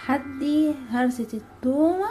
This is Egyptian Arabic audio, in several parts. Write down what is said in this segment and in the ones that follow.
تحدي هرسة التومة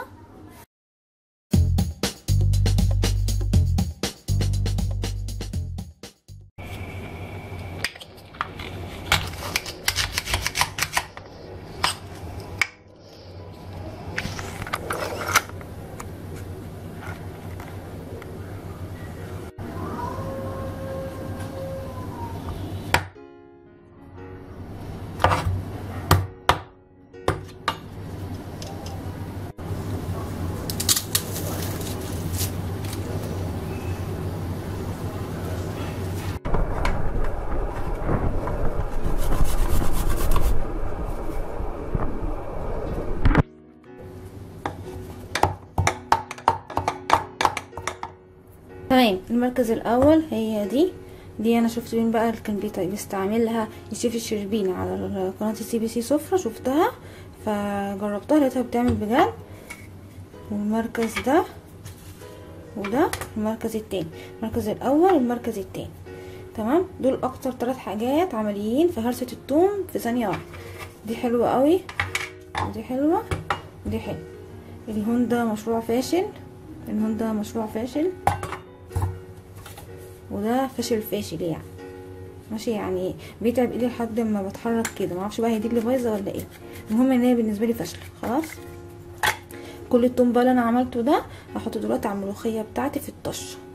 تمام المركز الاول هي دي دي انا شفت مين بقى اللي كان بيت- بيستعملها الشيف الشربيني على قناه السي بي سي سفرة شفتها فجربتها لقيتها بتعمل بجد والمركز ده وده المركز التاني المركز الاول والمركز التاني تمام دول اكتر ثلاث حاجات عمليين في هرسة التوم في ثانية واحدة دي حلوة قوي ودي حلوة ودي حلوة الهوندا مشروع فاشل الهوندا مشروع فاشل وده فاشل فاشل يعني ماشي يعني بيتعب ايدي لحد ما بتحرك كده معرفش بقى هي دي اللي بايظه ولا ايه المهم ان هي بالنسبه لي فاشله خلاص كل التوم بقى اللي انا عملته ده هحطه دلوقتي على الملوخيه بتاعتي في الطشه